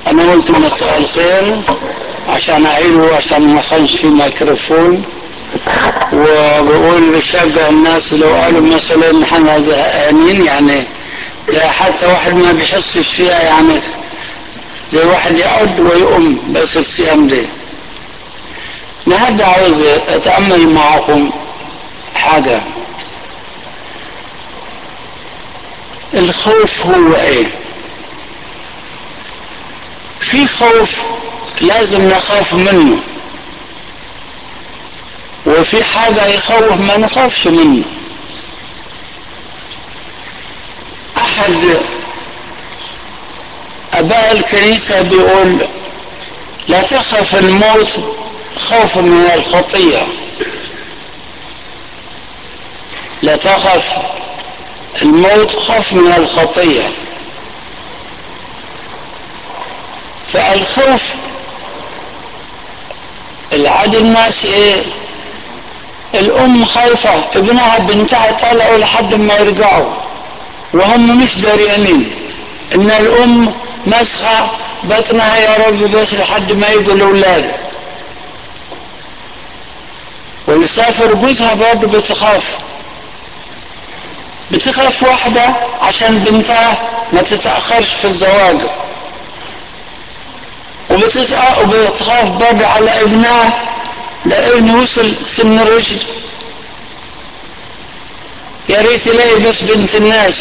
انا قلت مساء الخير عشان اعيده عشان ما كانش في ميكروفون وبقول بشجع الناس لو قالوا مثلا احنا زهقانين يعني لا حتى واحد ما بيحسش فيها يعني زي واحد يقعد ويقوم بس الصيام ده النهارده عاوز اتامل معكم حاجه الخوف هو ايه في خوف لازم نخاف منه وفي حاجة يخوف ما نخافش منه أحد أباء الكنيسة بيقول لا تخف الموت خوف من الخطية لا تخف الموت خوف من الخطية فالخوف العاد الناس ايه الام خايفة ابنها بنتها طلعوا لحد ما يرجعوا وهم مش داريانين ان الام مسخة بطنها يا رب بس لحد ما يجوا الاولاد والسافر جوزها برضه بتخاف بتخاف واحدة عشان بنتها ما تتأخرش في الزواج وبتسأل وبتخاف برضه على ابنها لانه وصل سن الرشد يا ريت يلاقي بس بنت الناس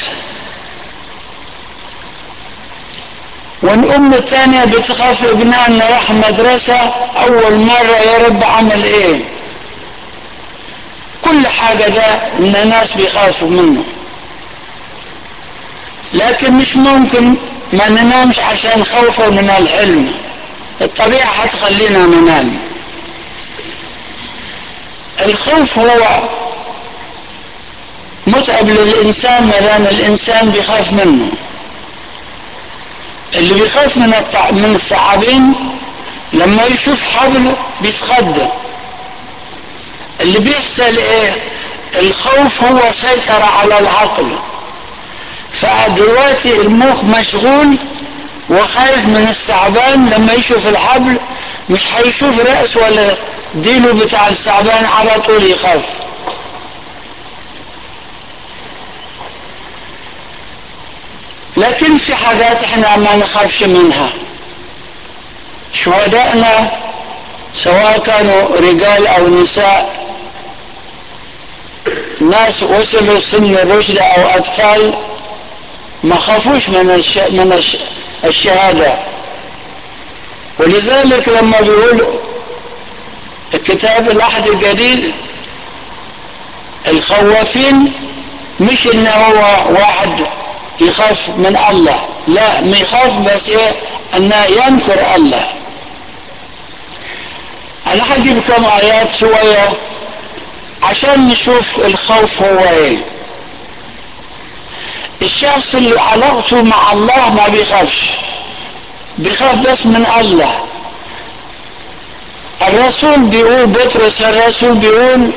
والأم الثانية بتخاف ابنها انه راح مدرسة أول مرة يا رب عمل إيه كل حاجة ده إن الناس بيخافوا منه لكن مش ممكن ما ننامش عشان خوفا من الحلم الطبيعة هتخلينا ننام الخوف هو متعب للإنسان ما دام الإنسان بيخاف منه اللي بيخاف من التع... من الثعابين لما يشوف حبل بيتخض اللي بيحصل ايه الخوف هو سيطرة على العقل فدلوقتي المخ مشغول وخايف من الثعبان لما يشوف الحبل مش هيشوف رأس ولا ديله بتاع الثعبان على طول يخاف لكن في حاجات احنا ما نخافش منها شهدائنا سواء كانوا رجال او نساء ناس وصلوا سن الرشد او اطفال ما خافوش من الش... من الش... الشهاده ولذلك لما بيقول الكتاب العهد الجديد الخوافين مش ان هو واحد يخاف من الله لا ما يخاف بس ايه انه ينكر الله انا هجيب كم ايات شويه عشان نشوف الخوف هو ايه الشخص اللي علاقته مع الله ما بيخافش بيخاف بس من الله الرسول بيقول بطرس الرسول بيقول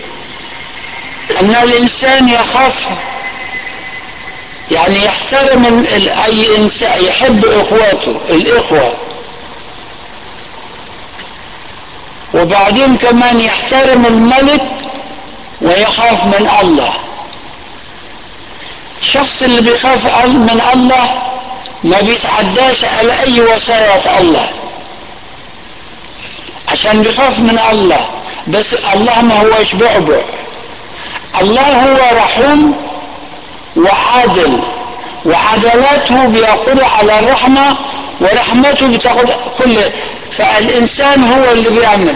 ان الانسان يخاف يعني يحترم اي انسان يحب اخواته الاخوه وبعدين كمان يحترم الملك ويخاف من الله الشخص اللي بيخاف من الله ما بيتعداش على اي وصايا الله عشان بيخاف من الله بس الله ما هوش بعبع الله هو رحوم وعادل وعدلاته بيقول على الرحمة ورحمته بتاخد كل فالإنسان هو اللي بيعمل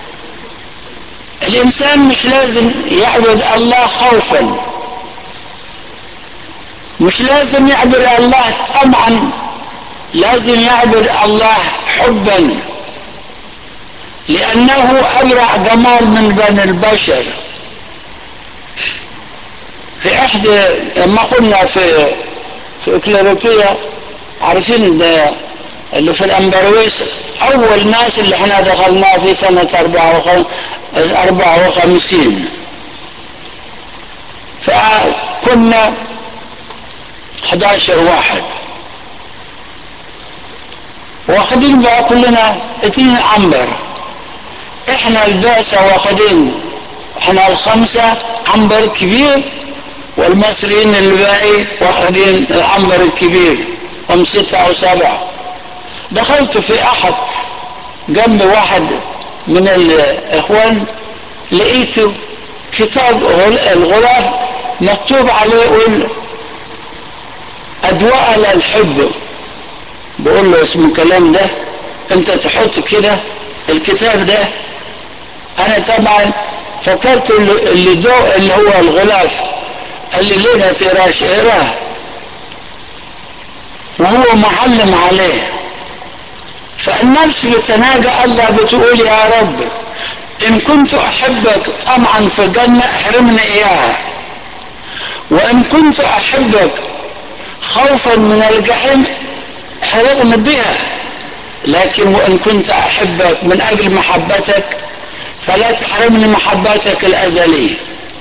الإنسان مش لازم يعبد الله خوفا مش لازم يعبد الله طمعا لازم يعبد الله حبا لأنه أبرع جمال من بني البشر في إحدى لما قلنا في في إكليروكية عارفين ده اللي في الأمبرويس أول ناس اللي احنا دخلناه في سنة 54 فكنا 11 واحد واخدين بقى كلنا اتنين عنبر احنا البعثة واخدين احنا الخمسة عنبر كبير والمصريين الباقي واخدين العنبر الكبير هم ستة او سبعة دخلت في احد جنب واحد من الاخوان لقيته كتاب الغلاف مكتوب عليه يقول ادواء للحب بقول له اسم الكلام ده انت تحط كده الكتاب ده انا طبعا فكرت اللي دو اللي هو الغلاف اللي لنا تراش اقراه وهو معلم عليه فالنفس بتناجى الله بتقول يا رب إن كنت أحبك طمعا في الجنة احرمني إياها وإن كنت أحبك خوفا من الجحيم احرمني بها لكن وإن كنت أحبك من أجل محبتك فلا تحرمني محبتك الأزلية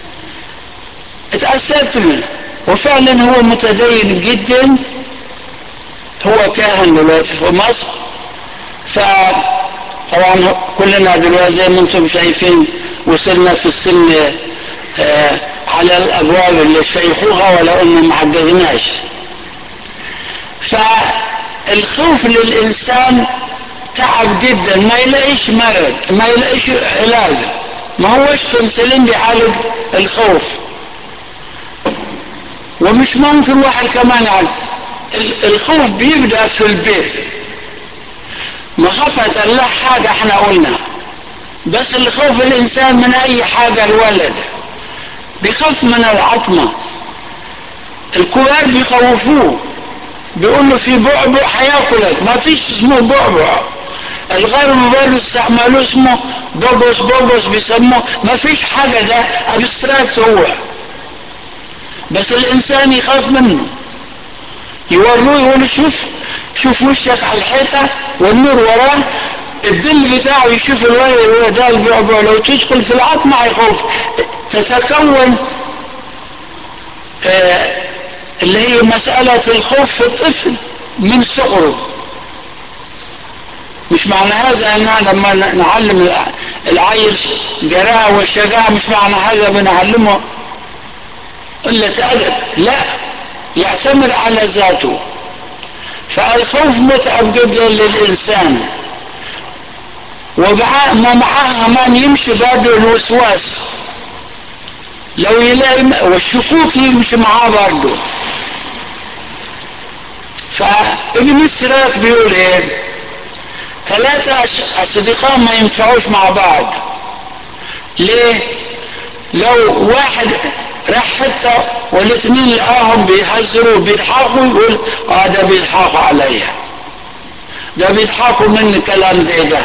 اتأثرت منه وفعلا هو متدين جدا هو كاهن دلوقتي في مصر فطبعا كلنا دلوقتي زي ما انتم شايفين وصلنا في السن آه على الابواب اللي شيخوها ولو انه ما عجزناش فالخوف للانسان تعب جدا ما يلاقيش مرض ما يلاقيش علاج ما هوش بنسلين بيعالج الخوف ومش ممكن واحد كمان يعالج الخوف بيبدا في البيت مخافة الله حاجة احنا قلنا بس اللي خوف الانسان من اي حاجة الولد بيخاف من العطمة الكبار بيخوفوه بيقول له في بعبع هياكلك ما فيش اسمه بعبع الغرب برضه استعملوه اسمه بوبوس بوبوس بيسموه ما فيش حاجة ده ابستراكت هو بس الانسان يخاف منه يوروه يقول شوف شوف وشك على الحيطة والنور وراه الظل بتاعه يشوف الولد ده البعبع لو تدخل في العظمة هيخوف تتكون آه اللي هي مسألة الخوف في الطفل من صغره مش معنى هذا ان لما نعلم العيل جراءة والشجاعة مش معنى هذا بنعلمه قلة أدب لا يعتمد على ذاته فالخوف متعب جدا للإنسان ومعها كمان يمشي باب الوسواس لو يلاقي والشكوك يمشي معاه برضه فابن السراف بيقول ايه ثلاثة أصدقاء ما ينفعوش مع بعض ليه لو واحد راح حتة والاثنين لقاهم بيهزروا وبيضحكوا يقول اه ده بيضحكوا عليا ده بيضحكوا مني كلام زي ده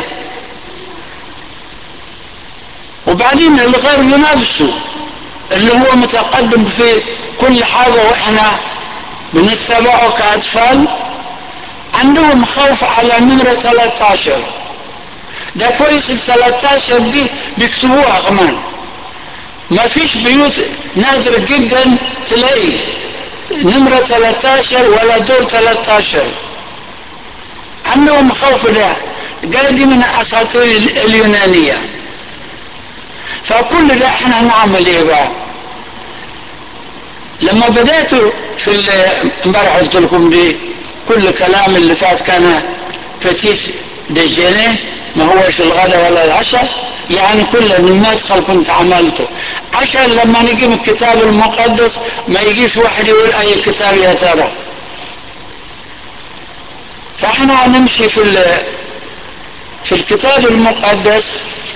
وبعدين الغرب نفسه اللي هو متقدم في كل حاجة واحنا بنتبعه كأطفال عندهم خوف على نمرة 13 ده كويس ال 13 دي بيكتبوها كمان ما فيش بيوت نادر جدا تلاقي نمرة 13 ولا دور 13 عندهم خوف ده جاي دي من الاساطير اليونانية فكل ده احنا هنعمل ايه بقى لما بدأت في امبارح قلت لكم دي كل كلام اللي فات كان فتيس ديجيني ما هوش الغداء ولا العشاء يعني كل المدخل كنت عملته عشان لما نجي من الكتاب المقدس ما يجيش واحد يقول اي كتاب يا ترى فاحنا هنمشي في في الكتاب المقدس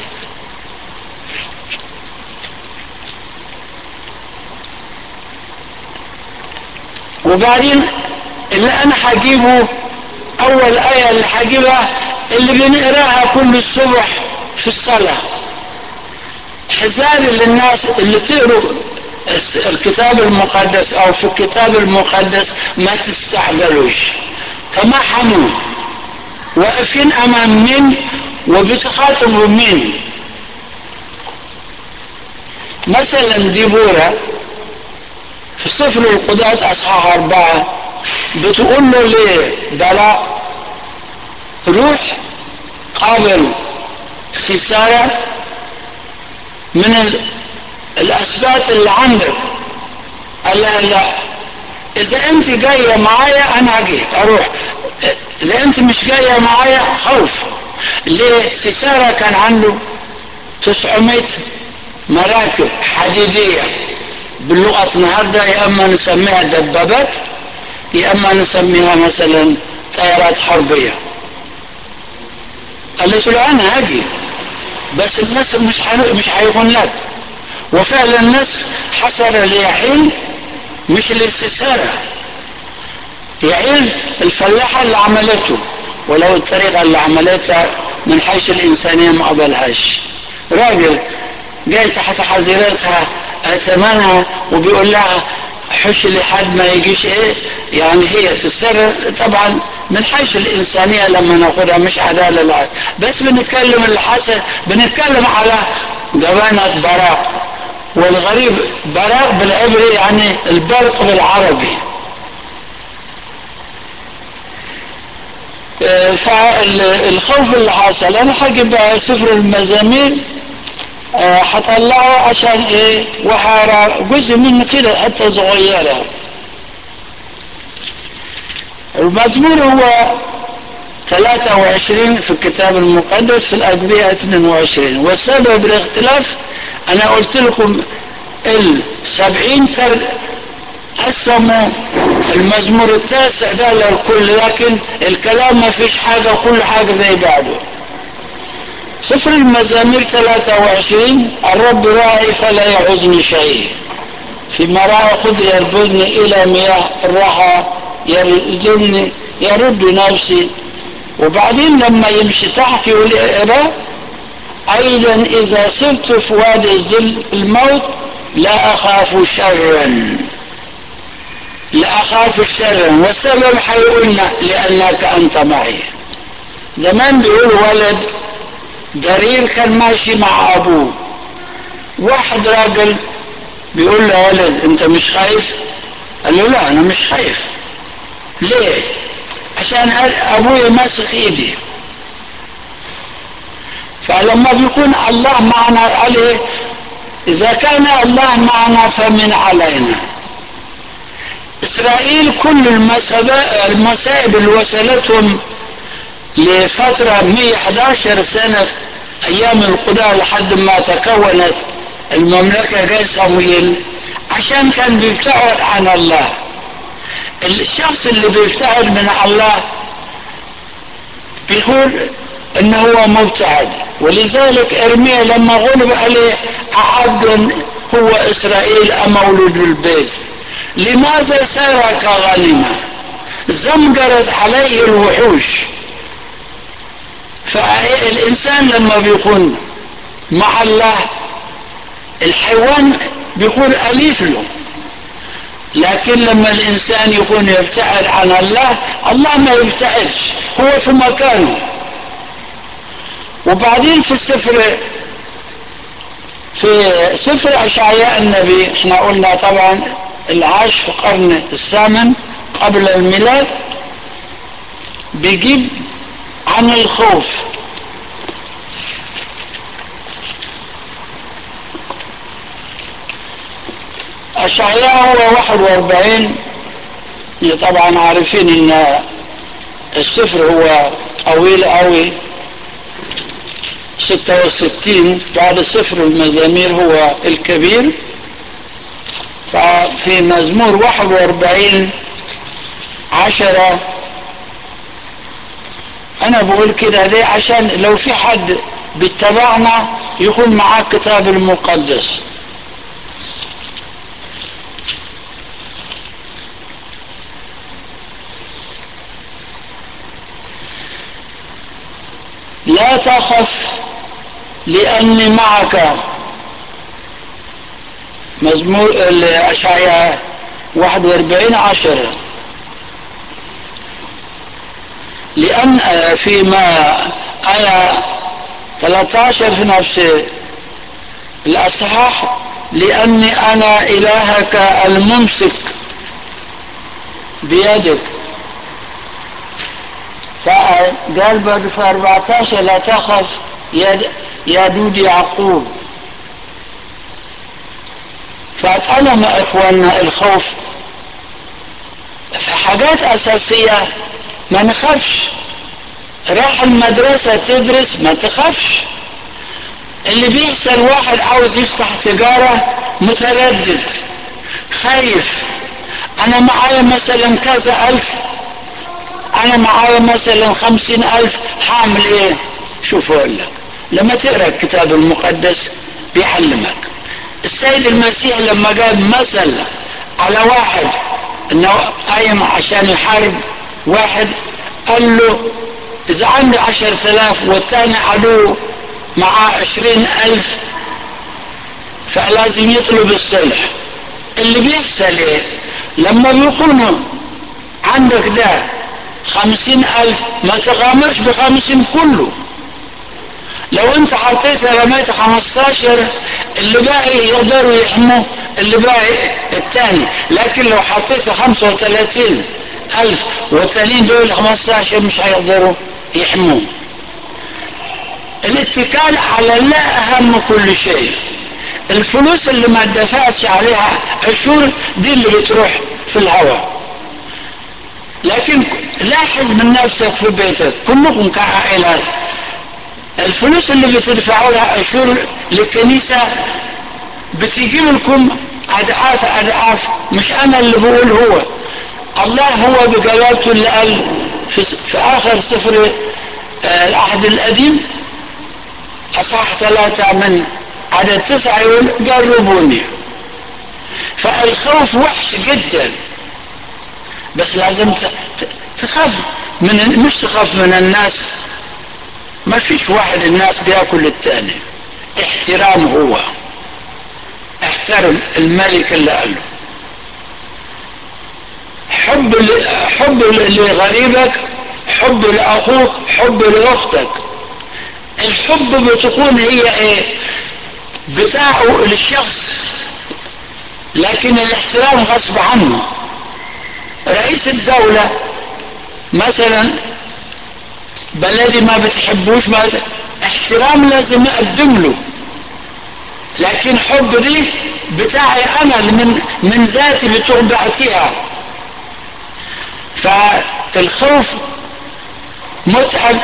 وبعدين اللي انا هجيبه اول ايه اللي هجيبها اللي بنقراها كل الصبح في الصلاه حذار للناس اللي تقروا الكتاب المقدس او في الكتاب المقدس ما تستعجلوش تمحنوا واقفين امام مين وبتخاطبوا مين مثلا ديبورا في سفر القضاة اصحاح اربعة بتقول له ليه بلاء روح قابل سيسارة من ال... الأثبات اللي عندك قال لها لا إذا أنت جاية معايا أنا هجي أروح إذا أنت مش جاية معايا خوف ليه سيسارة كان عنده 900 مراكب حديدية باللغة النهاردة يا أما نسميها دبابات يا أما نسميها مثلا طيارات حربية قالت له أنا هاجي بس الناس مش مش هيكون لك وفعلا الناس حصل ليحيل مش للسسارة يعيل الفلاحة اللي عملته ولو الطريقة اللي عملتها من حيث الإنسانية ما قبلهاش راجل جاي تحت حظيرتها اتمنها وبيقول لها حش لحد ما يجيش ايه يعني هي تسر طبعا من حيث الإنسانية لما ناخدها مش عدالة لا بس بنتكلم اللي حصل بنتكلم على جبانة براق والغريب براق بالعبري يعني البرق بالعربي فالخوف اللي حصل انا هجيب سفر المزامير هطلعه عشان ايه وحارة جزء منه كده حتى صغيرة المزمور هو 23 في الكتاب المقدس في الأجبية 22 والسبب الاختلاف أنا قلت لكم السبعين تر قسموا المزمور التاسع ده للكل لكن الكلام ما فيش حاجة كل حاجة زي بعضه سفر المزامير 23 الرب راعي فلا يعوزني شيء في مراعي خذ يربدني إلى مياه الراحة يردني يرد نفسي وبعدين لما يمشي تحت يقول اقرا ايضا اذا صرت في وادي ظل الموت لا اخاف شرا لا اخاف شرا والسبب حيقولنا لانك انت معي زمان بيقول ولد ضرير كان ماشي مع ابوه واحد راجل بيقول له ولد انت مش خايف قال له لا انا مش خايف ليه عشان ابويا ماسك ايدي فلما بيكون الله معنا قال ايه اذا كان الله معنا فمن علينا اسرائيل كل المصائب اللي وصلتهم لفترة 111 سنة ايام القضاء لحد ما تكونت المملكة جاي صمويل عشان كان بيبتعد عن الله الشخص اللي بيبتعد من الله بيقول ان هو مبتعد ولذلك ارميا لما غلب عليه عبد هو اسرائيل مولود البيت لماذا سار كغنيمة زمجرت عليه الوحوش فالانسان لما بيكون مع الله الحيوان بيكون اليف له لكن لما الإنسان يكون يبتعد عن الله الله ما يبتعدش هو في مكانه وبعدين في السفر في سفر أشعياء النبي احنا قلنا طبعا العاش في القرن الثامن قبل الميلاد بيجيب عن الخوف أشعياء هو 41 طبعا عارفين ان السفر هو طويل قوي 66 بعد سفر المزامير هو الكبير ففي مزمور 41 عشرة أنا بقول كده ليه عشان لو في حد بيتبعنا يكون معاه الكتاب المقدس لا تخف لأني معك مزمور الأشعياء 41 عشرة لأن فيما آية 13 في نفس الأصحاح لأني أنا إلهك الممسك بيدك فقال بعد في 14 لا تخف يا يا دود يعقوب فاتعلم اخواننا الخوف في حاجات اساسيه ما نخافش راح المدرسه تدرس ما تخافش اللي بيحصل واحد عاوز يفتح تجاره متردد خايف انا معايا مثلا كذا الف انا معايا مثلا خمسين الف هعمل ايه شوف اقول لك لما تقرا الكتاب المقدس بيعلمك السيد المسيح لما جاب مثل على واحد انه قايم عشان يحارب واحد قال له اذا عندي عشر تلاف والتاني عدو معاه عشرين الف فلازم يطلب الصلح اللي بيحصل ايه لما بيكونوا عندك ده خمسين الف ما تغامرش بخمسين كله لو انت حطيت رميت خمستاشر اللي باقي يقدروا يحموا اللي باقي الثاني لكن لو حطيت خمسة وثلاثين ألف والتانيين دول خمستاشر مش هيقدروا يحموه الاتكال على الله أهم كل شيء الفلوس اللي ما دفعتش عليها عشور دي اللي بتروح في الهواء لكن لاحظ من نفسك في بيتك كلكم كعائلات الفلوس اللي بتدفعوا لها عشور للكنيسة بتجيب لكم أضعاف أضعاف مش أنا اللي بقول هو الله هو بجلالته اللي قال في, في آخر سفر آه العهد القديم أصح ثلاثة من عدد تسعة يقول جربوني فالخوف وحش جدا بس لازم تخاف من مش تخاف من الناس ما فيش واحد الناس بياكل التاني احترام هو احترم الملك اللي قاله حب حب لغريبك حب لاخوك حب لاختك الحب بتكون هي ايه بتاعه للشخص لكن الاحترام غصب عنه رئيس الدولة مثلا بلدي ما بتحبوش ما احترام لازم اقدم له لكن حب دي بتاعي انا من من ذاتي بتربعتيها فالخوف متعب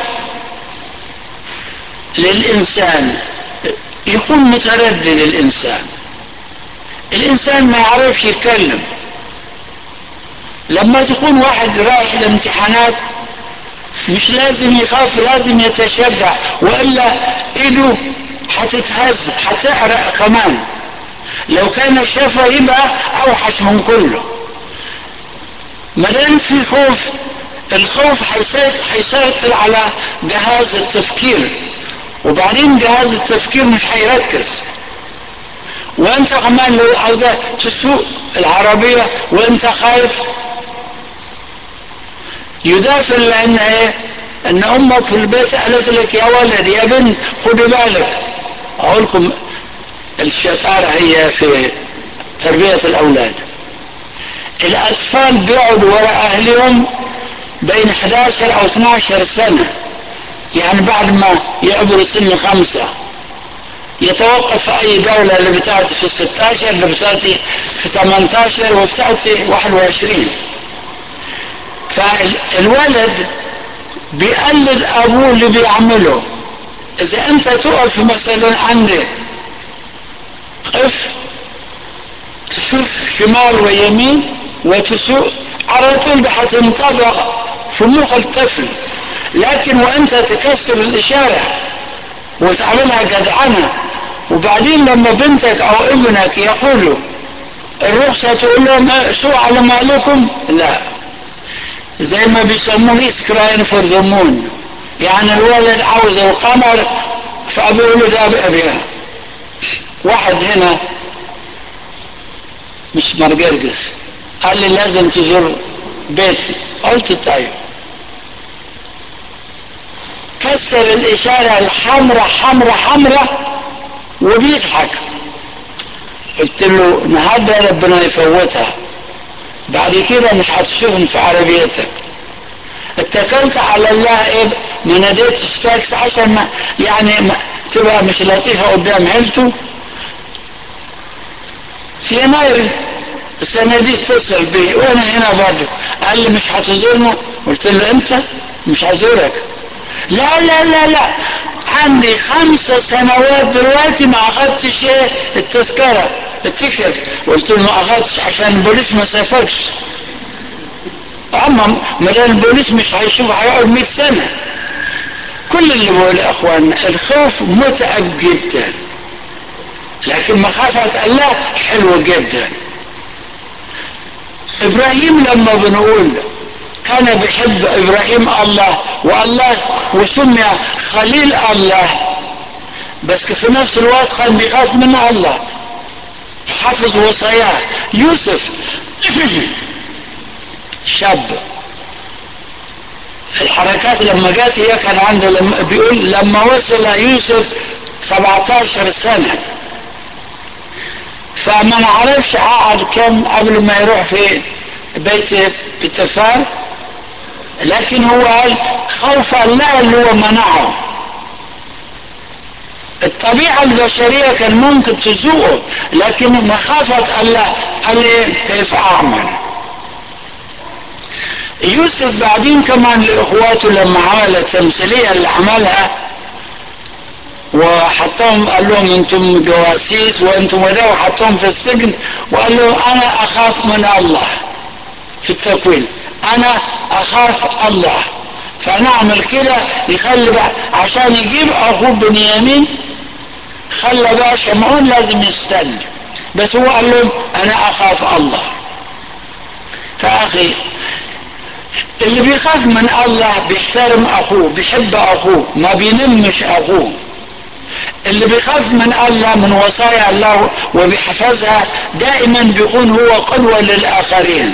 للإنسان يكون متردد الإنسان الإنسان ما يعرفش يتكلم لما تكون واحد رايح الامتحانات مش لازم يخاف لازم يتشجع وإلا إيده هتتهز هتحرق كمان لو كان الشفا يبقى أوحش من كله ما دام في خوف الخوف هيسيطر على جهاز التفكير وبعدين جهاز التفكير مش هيركز وانت كمان لو عاوز تسوق العربية وانت خايف يدافع لان ايه ان امك في البيت قالت لك يا ولد يا بنت خدي بالك اقول لكم الشطارة هي في تربية الاولاد الاطفال بيقعدوا وراء اهلهم بين 11 او 12 سنة يعني بعد ما يعبروا سن خمسة يتوقف في اي دولة اللي بتاعتي في 16 اللي بتاعتي في 18 وبتاعتي 21 فالولد بيقلد ابوه اللي بيعمله اذا انت تقف مثلا عندي قف تشوف شمال ويمين وتسوق على طول هتنطبق في مخ الطفل لكن وانت تكسر الاشاره وتعملها جدعنه وبعدين لما بنتك او ابنك يقولوا الرخصه تقول لهم سوء على مالكم لا زي ما بيسموه سكراين فور ذا مون يعني الولد عاوز القمر فابوه له ده بأبيها واحد هنا مش مرقرقس قال لي لازم تزور بيتي قلت طيب كسر الإشارة الحمراء حمراء حمراء وبيضحك قلت له النهارده ربنا يفوتها بعد كده مش هتشوفهم في عربيتك اتكلت على الله ايه ما ناديتش تاكس عشان ما يعني ما تبقى مش لطيفة قدام عيلته في يناير السنة دي اتصل بي وانا هنا برضه قال لي مش هتزورنا قلت له انت مش هزورك لا لا لا لا عندي خمسة سنوات دلوقتي ما اخدتش ايه التذكرة التيكت قلت له ما اخدتش عشان البوليس ما سافرش اما مدام البوليس مش هيشوف هيقعد 100 سنة كل اللي بقول يا اخوان الخوف متعب جدا لكن مخافة الله حلوة جدا ابراهيم لما بنقول كان بيحب ابراهيم الله والله وسمي خليل الله بس في نفس الوقت كان بيخاف من الله حافظ وصاياه يوسف شاب الحركات لما جات هي كان عنده لما بيقول لما وصل يوسف 17 سنة فما نعرفش قعد كم قبل ما يروح في بيت بتفار لكن هو قال خوف الله اللي هو منعه الطبيعة البشرية كان ممكن تزوقه لكن مخافة الله قال ايه كيف اعمل يوسف بعدين كمان لاخواته لما عمل التمثيلية اللي عملها وحطهم قال لهم انتم جواسيس وانتم وده وحطهم في السجن وقال لهم انا اخاف من الله في التكوين انا اخاف الله فنعمل كده يخلي بقى عشان يجيب اخوه بنيامين خلى بقى شمعون لازم يستنى بس هو قال لهم انا اخاف الله فاخي اللي بيخاف من الله بيحترم اخوه بيحب اخوه ما بينمش اخوه اللي بيخاف من الله من وصايا الله وبيحفظها دائما بيكون هو قدوة للآخرين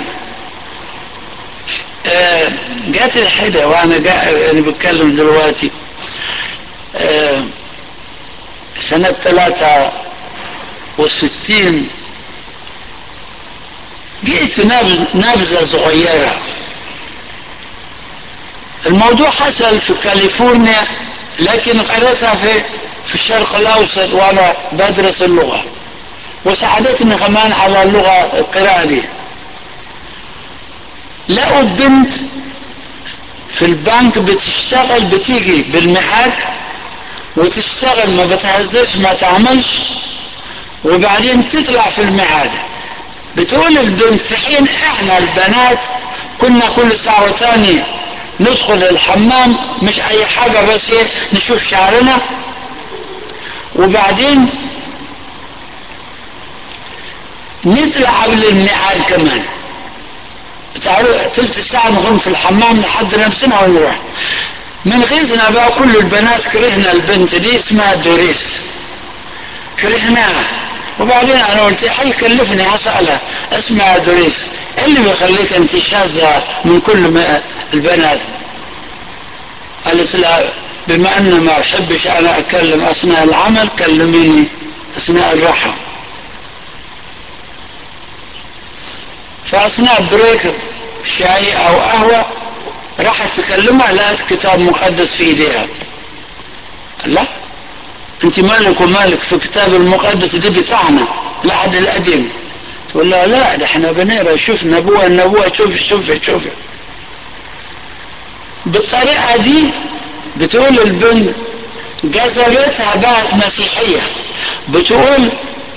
آه جات الحدة وأنا جا أنا بتكلم دلوقتي آه سنة ثلاثة وستين جئت نبذ نبذة صغيرة الموضوع حصل في كاليفورنيا لكن قريتها في في الشرق الأوسط وأنا بدرس اللغة وساعدتني كمان على اللغة القراءة دي لقوا بنت في البنك بتشتغل بتيجي بالميعاد وتشتغل ما بتهزرش ما تعملش وبعدين تطلع في الميعاد بتقول البنت في حين احنا البنات كنا كل ساعة وثانية ندخل الحمام مش اي حاجة بس نشوف شعرنا وبعدين نطلع قبل الميعاد كمان تعالوا تلت ساعة نغم في الحمام نحضر نفسنا ونروح من غيظنا بقى كل البنات كرهنا البنت دي اسمها دوريس كرهناها وبعدين انا قلت حيكلفني هسألها اسمها دوريس ايه اللي بيخليك انت شاذة من كل البنات قالت لا بما ان ما بحبش انا اتكلم اثناء العمل كلميني اثناء الراحة فاثناء بريك شاي او قهوة راحت تكلمها لقت كتاب مقدس في ايديها لا انت مالك ومالك في الكتاب المقدس دي بتاعنا العهد القديم تقول لها لا ده احنا بنقرا شوف نبوة النبوة شوف شوف شوف بالطريقة دي بتقول البنت جذبتها بقت مسيحية بتقول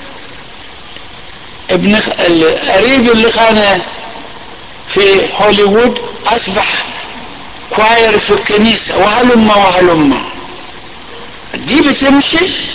ابن القريب اللي كان في هوليوود اصبح كواير في الكنيسة وهلم وهلم دي بتمشي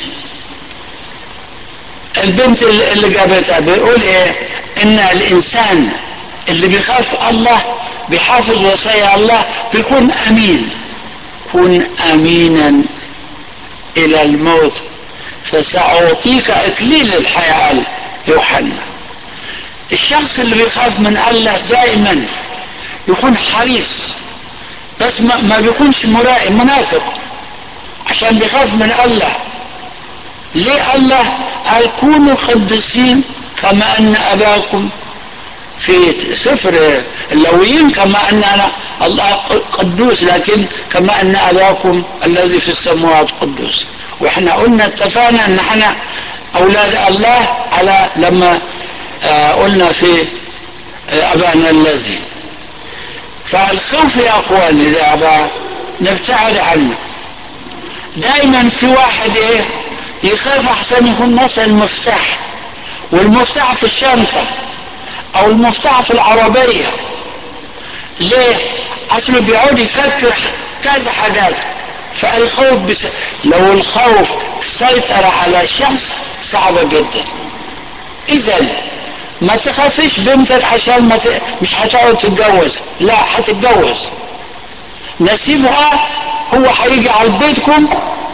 البنت اللي جابتها بيقول ايه ان الانسان اللي بيخاف الله بيحافظ وصايا الله بيكون امين كن امينا الى الموت فساعطيك اكليل الحياه يوحنا الشخص اللي بيخاف من الله دائما يكون حريص بس ما, ما بيكونش مرائي منافق عشان بيخاف من الله ليه الله قال كونوا قدسين كما ان اباكم في سفر اللويين كما ان انا الله قدوس لكن كما أن أباكم الذي في السماوات قدوس وإحنا قلنا اتفقنا أن احنا أولاد الله على لما آه قلنا في آه أبانا الذي فالخوف يا أخواني ده نبتعد عنه دائما في واحد ايه يخاف احسن يكون مثلا المفتاح والمفتاح في الشنطة او المفتاح في العربية ليه اصله بيقعد يفكر كذا حاجات فالخوف بس لو الخوف سيطر على الشخص صعبة جدا اذا ما تخافيش بنتك عشان ما ت... مش هتقعد تتجوز لا هتتجوز نسيبها هو هيجي على بيتكم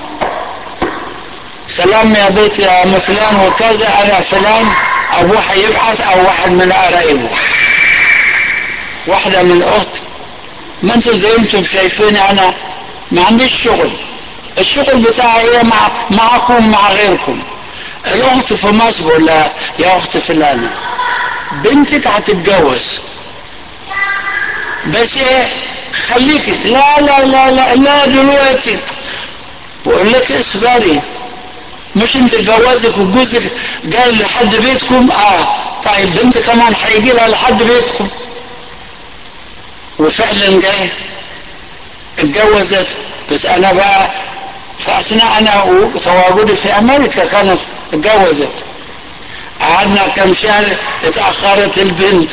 سلام يا بيت يا ام فلان وكذا انا فلان ابوه هيبعث او واحد من قرايبه واحده من الاخت ما انتم زي انتم شايفيني انا ما عنديش شغل الشغل بتاعي ايه مع معكم مع غيركم الاخت في مصر ولا يا اخت فلانه بنتك هتتجوز بس ايه خليكي لا لا لا لا لا دلوقتي بقول لك اصبري مش انت جوازك وجوزك جاي لحد بيتكم اه طيب بنت كمان هيجي لها لحد بيتكم وفعلا جاي اتجوزت بس انا بقى في اثناء انا وتواجدي في امريكا كانت اتجوزت قعدنا كم شهر اتاخرت البنت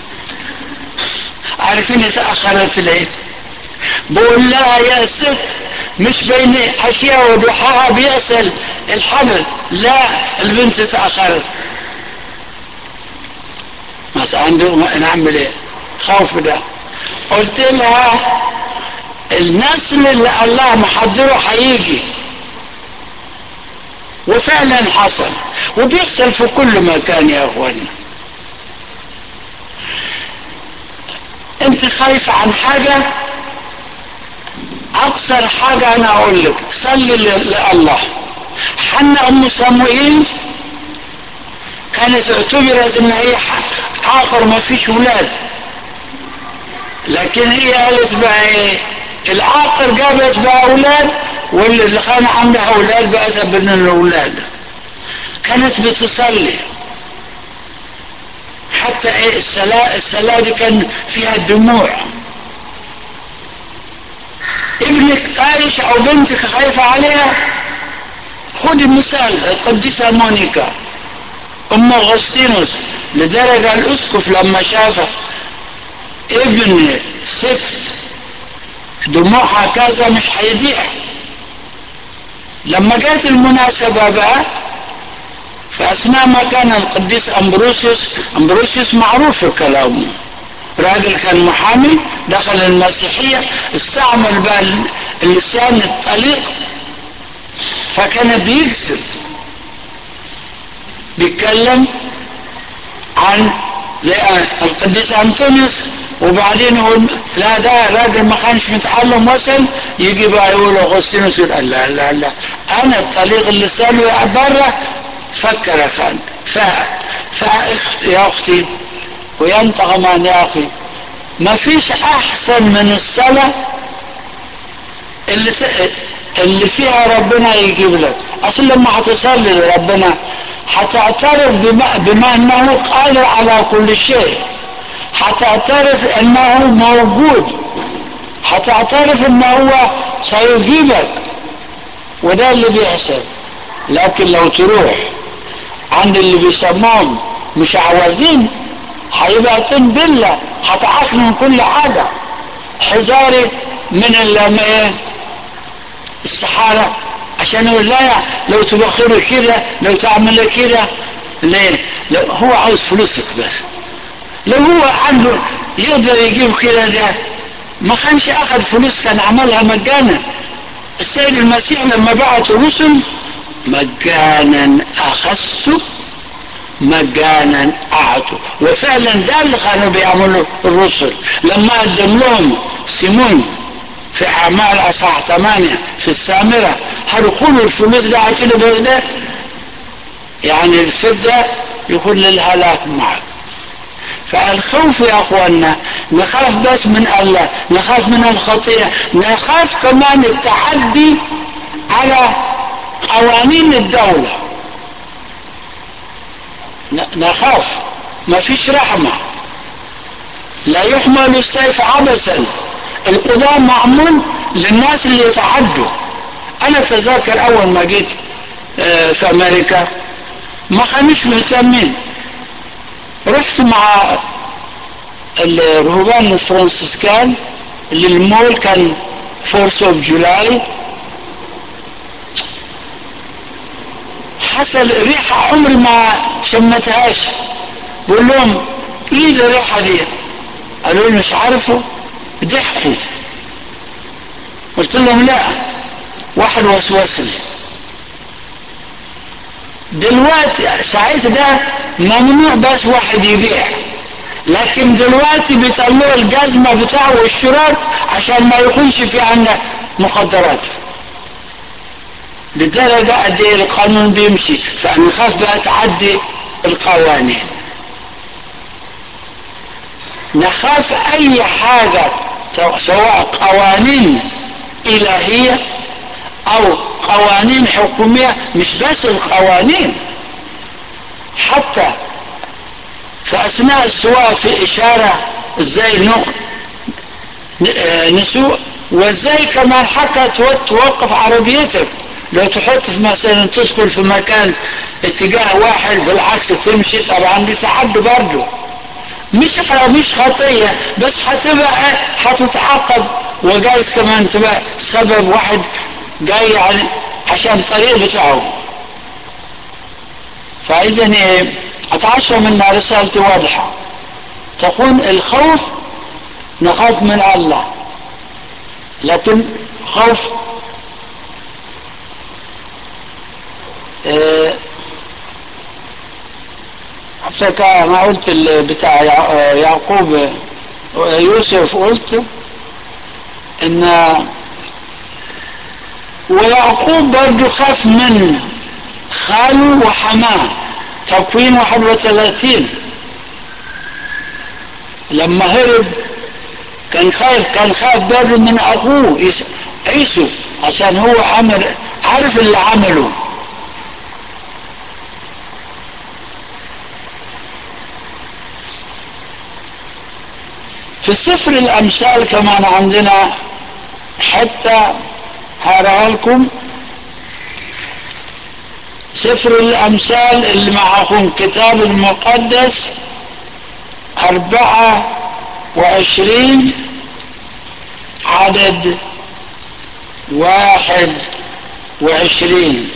عارفين اتاخرت ليه بقول لها يا ست مش بين عشية وضحاها بيأسل الحمل لا البنت تأخرت بس عنده نعمل ايه خوف ده قلت لها الناس اللي الله محضره هيجي وفعلا حصل وبيحصل في كل مكان يا اخوانا انت خايف عن حاجة اقصر حاجة انا اقول لك صلي لله حنا ام صموئيل كانت اعتبرت ان هي عاقر ما فيش ولاد لكن هي قالت بقى ايه العاقر جابت بقى اولاد واللي كان عندها اولاد بقت بين الاولاد كانت بتصلي حتى ايه الصلاة الصلاة دي كان فيها دموع ابنك طايش او بنتك خايفة عليها خد مثال القديسة مونيكا ام اغسطينوس لدرجة الاسقف لما شاف ابن ست دموعها كذا مش هيضيع لما جت المناسبة بقى فأثناء ما كان القديس أمبروسيوس أمبروسيوس معروف في كلامه راجل كان محامي دخل المسيحية استعمل بقى اللسان الطليق فكان بيكذب بيتكلم عن زي القديس أنطونيوس وبعدين يقول لا ده راجل ما كانش متعلم وصل يجي بقى يقول اغسطينوس يقول لا لا لا انا الطريق اللسان بره فكر يا فندم ف... ف... يا اختي وينت غمان يا اخي ما فيش احسن من الصلاة اللي س... اللي فيها ربنا يجيب لك اصل لما هتصلي لربنا هتعترف بما, بما انه قادر على كل شيء هتعترف انه موجود هتعترف انه هو سيجيبك وده اللي بيحصل لكن لو تروح عند اللي بيسموهم مش عوازين هيبقى بالله هتعرف من كل حاجة حذاري من ايه السحارة عشان يقول لا لو تبخري كده لو تعملي كده ليه لو هو عاوز فلوسك بس لو هو عنده يقدر يجيب كده ده ما كانش اخذ فلوس كان عملها مجانا السيد المسيح لما بعت الرسل مجانا اخذته مجانا اعطوا وفعلا ده اللي كانوا بيعملوا الرسل لما قدم لهم سيمون في اعمال اصحاح 8 في السامره هيدخلوا الفلوس ده عايزينه بس ده يعني الفضه يكون للهلاك معك فالخوف يا اخوانا نخاف بس من الله نخاف من الخطيئة نخاف كمان التعدي على قوانين الدولة نخاف ما فيش رحمة لا يحمل السيف عبثا القضاء معمول للناس اللي يتعدوا انا اتذكر اول ما جيت في امريكا ما كانوش مهتمين رحت مع الرهبان الفرنسيسكان للمول كان فورس اوف جولاي حصل ريحة عمري ما شمتهاش بقول لهم ايه الريحة دي قالوا لي مش عارفه ضحكوا قلت لهم لا واحد وسوس لي دلوقتي ساعتها ده ممنوع بس واحد يبيع لكن دلوقتي بيطلعوا الجزمة بتاعه والشراب عشان ما يكونش في عندنا مخدرات لدرجة قد ايه القانون بيمشي فنخاف بقى تعدي القوانين نخاف اي حاجة سواء قوانين الهية او قوانين حكومية مش بس القوانين حتى في اثناء السواقة في اشارة ازاي نسوق وازاي كمان حتى توقف عربيتك لو تحط في مثلا تدخل في مكان اتجاه واحد بالعكس تمشي طبعا دي تعدي برضه مش مش خطية بس هتبقى هتتعاقب وجايز كمان تبقى سبب واحد جاي يعني عشان الطريق بتاعه فإذا إيه أتعشى منها رسالتي واضحة تكون الخوف نخاف من الله لكن خوف إيه حتى ما قلت بتاع يعقوب يوسف قلت ان ويعقوب برضه خاف من خاله وحماه تكوين 31 لما هرب كان خايف كان خايف برضه من اخوه عيسو عشان هو عمل عارف اللي عمله في سفر الأمثال كمان عندنا حتى هقراها لكم سفر الأمثال اللي معكم كتاب المقدس أربعة وعشرين عدد واحد وعشرين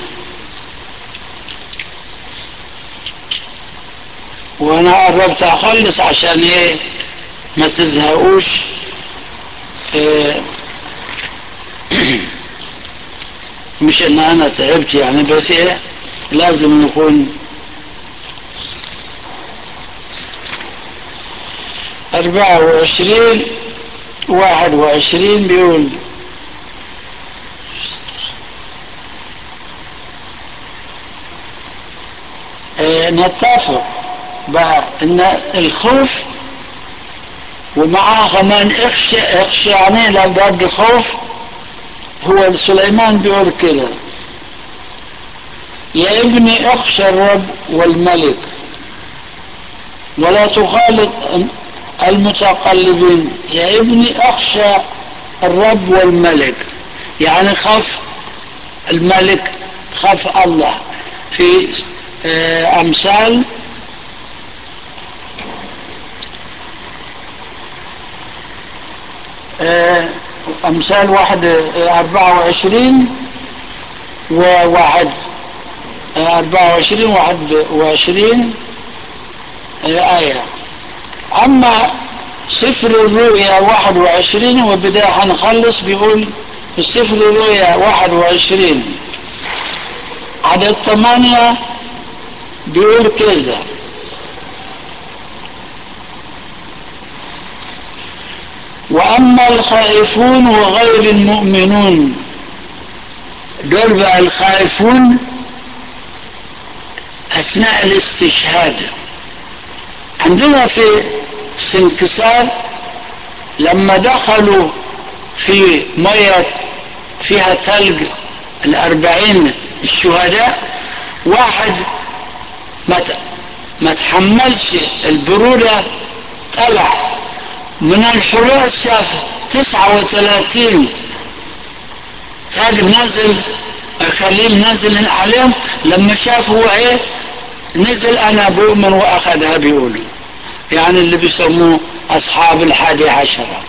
وانا قربت اخلص عشان ايه ما تزهقوش إيه مش ان انا تعبت يعني بس ايه لازم نكون أربعة وعشرين واحد وعشرين بيقول إيه نتفق بقى ان الخوف ومعاه كمان اخشى اخشى يعني لو برضه خوف هو سليمان بيقول كده يا ابني اخشى الرب والملك ولا تخالط المتقلبين يا ابني اخشى الرب والملك يعني خاف الملك خاف الله في امثال أمثال واحد أربعة وعشرين وواحد أربعة وعشرين واحد وعشرين آية أما سفر الرؤيا واحد وعشرين وبداية هنخلص بيقول في سفر الرؤيا واحد وعشرين عدد ثمانية بيقول كذا وأما الخائفون وغير المؤمنون دول بقى الخائفون أثناء الاستشهاد عندنا في سنكسار لما دخلوا في مية فيها تلج الأربعين الشهداء واحد ما ما تحملش البرودة طلع من الحراس شاف تسعة وثلاثين تاج نزل الخليل نزل عليهم لما شاف هو ايه نزل انا بؤمن واخذها بيقولوا يعني اللي بيسموه اصحاب الحادي عشرة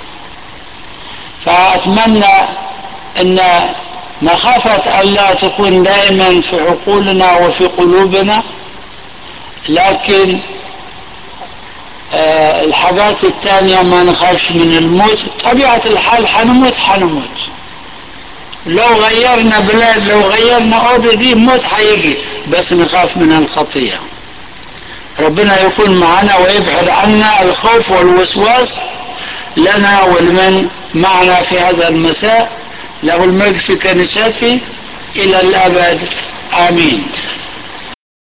فاتمنى ان مخافة ألا تكون دائما في عقولنا وفي قلوبنا لكن آه الحاجات التانية ما نخافش من الموت طبيعة الحال حنموت حنموت لو غيرنا بلاد لو غيرنا أوضة دي موت حيجي بس نخاف من الخطية ربنا يكون معنا ويبعد عنا الخوف والوسواس لنا ولمن معنا في هذا المساء له المجد في كنيسته إلى الأبد آمين